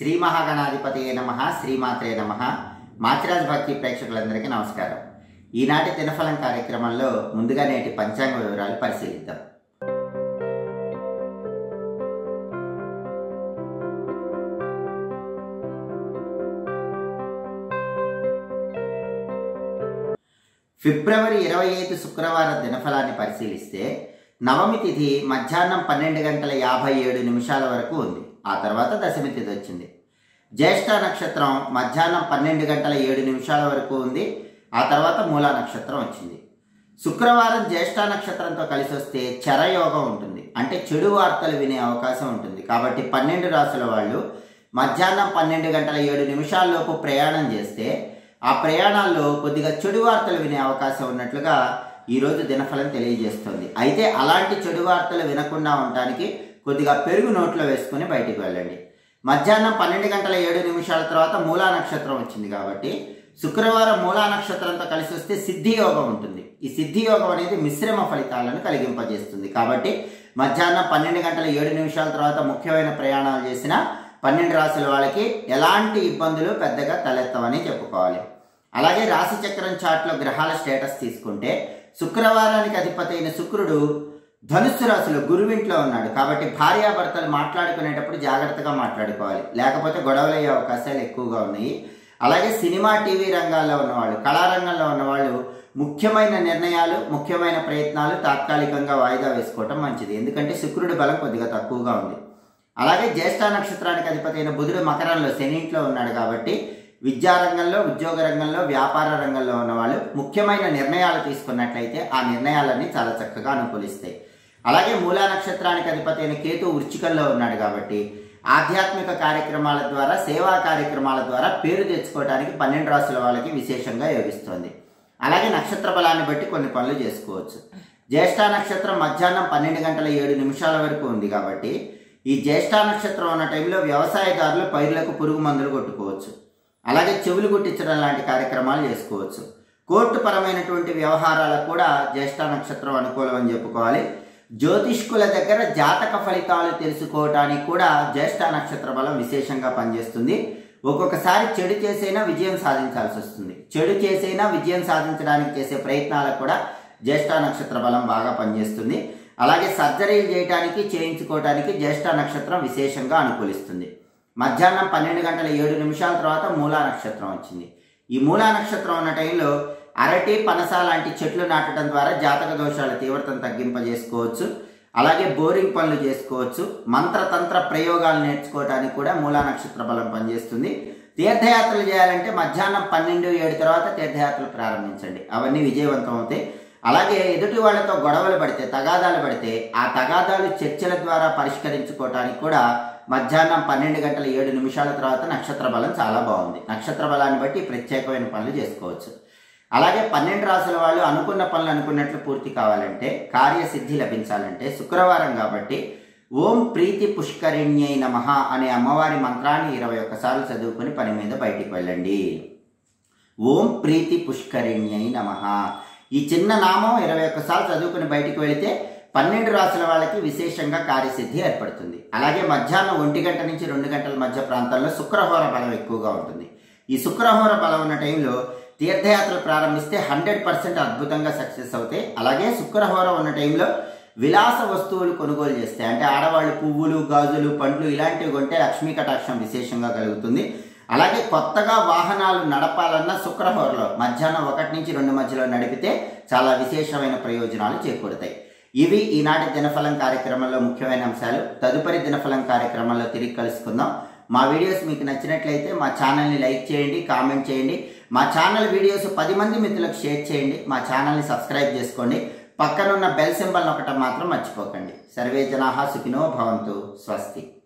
శ్రీ మహాగణాధిపతి నమ శ్రీమాత్రే నమ మాచిరాజ్ భక్తి ప్రేక్షకులందరికీ నమస్కారం ఈనాటి దినఫలం కార్యక్రమంలో ముందుగా నేటి పంచాంగ వివరాలు పరిశీలిద్దాం ఫిబ్రవరి ఇరవై ఐదు శుక్రవారం దినఫలాన్ని పరిశీలిస్తే నవమి తిథి మధ్యాహ్నం పన్నెండు గంటల యాభై ఏడు నిమిషాల వరకు ఉంది ఆ తర్వాత దశమి తిథి వచ్చింది జ్యేష్ఠ నక్షత్రం మధ్యాహ్నం పన్నెండు గంటల ఏడు నిమిషాల వరకు ఉంది ఆ తర్వాత మూలా నక్షత్రం వచ్చింది శుక్రవారం జ్యేష్ఠ నక్షత్రంతో కలిసి వస్తే చరయోగం ఉంటుంది అంటే చెడు వార్తలు వినే అవకాశం ఉంటుంది కాబట్టి పన్నెండు రాసుల వాళ్ళు మధ్యాహ్నం పన్నెండు గంటల ఏడు నిమిషాల్లోపు ప్రయాణం చేస్తే ఆ ప్రయాణాల్లో కొద్దిగా చెడు వార్తలు వినే అవకాశం ఉన్నట్లుగా ఈరోజు దినఫలం తెలియజేస్తుంది అయితే అలాంటి చెడు వార్తలు వినకుండా ఉండటానికి కొద్దిగా పెరుగు నోట్లో వేసుకుని బయటికి వెళ్ళండి మధ్యాహ్నం పన్నెండు గంటల ఏడు నిమిషాల తర్వాత మూలా నక్షత్రం వచ్చింది కాబట్టి శుక్రవారం మూలా నక్షత్రంతో కలిసి వస్తే సిద్ధి యోగం ఉంటుంది ఈ సిద్ధి యోగం అనేది మిశ్రమ ఫలితాలను కలిగింపజేస్తుంది కాబట్టి మధ్యాహ్నం పన్నెండు గంటల ఏడు నిమిషాల తర్వాత ముఖ్యమైన ప్రయాణాలు చేసిన పన్నెండు రాసుల వాళ్ళకి ఎలాంటి ఇబ్బందులు పెద్దగా తలెత్తవని చెప్పుకోవాలి అలాగే రాశి చక్రం చాట్లో గ్రహాల స్టేటస్ తీసుకుంటే శుక్రవారానికి అధిపతి అయిన శుక్రుడు ధనుస్సు రాశిలో గురువింట్లో ఉన్నాడు కాబట్టి భార్యాభర్తలు మాట్లాడుకునేటప్పుడు జాగ్రత్తగా మాట్లాడుకోవాలి లేకపోతే గొడవలయ్యే అవకాశాలు ఎక్కువగా ఉన్నాయి అలాగే సినిమా టీవీ రంగాల్లో ఉన్నవాళ్ళు కళారంగంలో ఉన్నవాళ్ళు ముఖ్యమైన నిర్ణయాలు ముఖ్యమైన ప్రయత్నాలు తాత్కాలికంగా వాయిదా వేసుకోవటం మంచిది ఎందుకంటే శుక్రుడి బలం కొద్దిగా తక్కువగా ఉంది అలాగే జ్యేష్ఠ నక్షత్రానికి అధిపతి అయిన బుధుడు మకరంలో శనింట్లో ఉన్నాడు కాబట్టి విద్యారంగంలో ఉద్యోగ రంగంలో వ్యాపార రంగంలో ఉన్నవాళ్ళు ముఖ్యమైన నిర్ణయాలు తీసుకున్నట్లయితే ఆ నిర్ణయాలన్నీ చాలా చక్కగా అనుకూలిస్తాయి అలాగే మూలా నక్షత్రానికి అధిపతి అయిన కేతు వృచ్చికంలో ఉన్నాడు కాబట్టి ఆధ్యాత్మిక కార్యక్రమాల ద్వారా సేవా కార్యక్రమాల ద్వారా పేరు తెచ్చుకోవడానికి పన్నెండు రాసుల వాళ్ళకి విశేషంగా యోగిస్తోంది అలాగే నక్షత్ర బలాన్ని బట్టి కొన్ని పనులు చేసుకోవచ్చు జ్యేష్ఠ నక్షత్రం మధ్యాహ్నం పన్నెండు గంటల ఏడు నిమిషాల వరకు ఉంది కాబట్టి ఈ జ్యేష్ఠ నక్షత్రం ఉన్న టైంలో వ్యవసాయదారులు పైర్లకు పురుగు మందులు కొట్టుకోవచ్చు అలాగే చెవులు కుట్టించడం లాంటి కార్యక్రమాలు చేసుకోవచ్చు కోర్టు పరమైనటువంటి వ్యవహారాలకు కూడా జ్యేష్ఠ నక్షత్రం అనుకూలం అని చెప్పుకోవాలి జ్యోతిష్కుల దగ్గర జాతక ఫలితాలు తెలుసుకోవటానికి కూడా జ్యేష్ఠ నక్షత్ర బలం విశేషంగా పనిచేస్తుంది ఒక్కొక్కసారి చెడు చేసైనా విజయం సాధించాల్సి వస్తుంది చెడు చేసైనా విజయం సాధించడానికి చేసే ప్రయత్నాలకు కూడా జ్యేష్ఠ నక్షత్ర బలం బాగా పనిచేస్తుంది అలాగే సర్జరీలు చేయడానికి చేయించుకోవడానికి జ్యేష్ఠ నక్షత్రం విశేషంగా అనుకూలిస్తుంది మధ్యాహ్నం పన్నెండు గంటల ఏడు నిమిషాల తర్వాత మూలా నక్షత్రం వచ్చింది ఈ మూలా నక్షత్రం ఉన్న టైంలో అరటి పనస లాంటి చెట్లు నాటడం ద్వారా జాతక దోషాల తీవ్రతను తగ్గింపజేసుకోవచ్చు అలాగే బోరింగ్ పనులు చేసుకోవచ్చు మంత్రతంత్ర ప్రయోగాలు నేర్చుకోవడానికి కూడా మూలా నక్షత్ర బలం పనిచేస్తుంది తీర్థయాత్రలు చేయాలంటే మధ్యాహ్నం పన్నెండు ఏడు తర్వాత తీర్థయాత్రలు ప్రారంభించండి అవన్నీ విజయవంతం అవుతాయి అలాగే ఎదుటి వాళ్ళతో గొడవలు పడితే తగాదాలు పడితే ఆ తగాదాలు చర్చల ద్వారా పరిష్కరించుకోవటానికి కూడా మధ్యాహ్నం పన్నెండు గంటల ఏడు నిమిషాల తర్వాత నక్షత్ర బలం చాలా బాగుంది నక్షత్ర బలాన్ని బట్టి ప్రత్యేకమైన పనులు చేసుకోవచ్చు అలాగే పన్నెండు రాసుల వాళ్ళు అనుకున్న పనులు అనుకున్నట్లు పూర్తి కావాలంటే కార్యసిద్ధి లభించాలంటే శుక్రవారం కాబట్టి ఓం ప్రీతి పుష్కరిణ్యై నమ అనే అమ్మవారి మంత్రాన్ని ఇరవై ఒక్కసార్లు చదువుకుని పని మీద బయటికి వెళ్ళండి ఓం ప్రీతి పుష్కరిణ్యై నమ ఈ చిన్న నామం ఇరవై ఒక్కసార్లు చదువుకుని బయటికి వెళితే పన్నెండు రాసుల వాళ్ళకి విశేషంగా కార్యసిద్ధి ఏర్పడుతుంది అలాగే మధ్యాహ్నం ఒంటి గంట నుంచి రెండు గంటల మధ్య ప్రాంతాల్లో శుక్రహోర బలం ఎక్కువగా ఉంటుంది ఈ శుక్రహోర బలం ఉన్న టైంలో తీర్థయాత్రలు ప్రారంభిస్తే హండ్రెడ్ పర్సెంట్ అద్భుతంగా సక్సెస్ అవుతాయి అలాగే శుక్రహోర ఉన్న టైంలో విలాస వస్తువులు కొనుగోలు చేస్తే అంటే ఆడవాళ్ళు పువ్వులు గాజులు పండ్లు ఇలాంటివి కొంటే లక్ష్మీ కటాక్షం విశేషంగా కలుగుతుంది అలాగే కొత్తగా వాహనాలు నడపాలన్న శుక్రహోరలో మధ్యాహ్నం ఒకటి నుంచి రెండు మధ్యలో నడిపితే చాలా విశేషమైన ప్రయోజనాలు చేకూరుతాయి ఇవి ఈనాటి దినఫలం కార్యక్రమంలో ముఖ్యమైన అంశాలు తదుపరి దినఫలం కార్యక్రమంలో తిరిగి కలుసుకుందాం మా వీడియోస్ మీకు నచ్చినట్లయితే మా ఛానల్ని లైక్ చేయండి కామెంట్ చేయండి మా ఛానల్ వీడియోస్ పది మంది మిత్రులకు షేర్ చేయండి మా ఛానల్ని సబ్స్క్రైబ్ చేసుకోండి పక్కనున్న బెల్ సింబల్ ఒకటి మాత్రం మర్చిపోకండి సర్వే జనాహా సుఖినో భవంతు స్వస్తి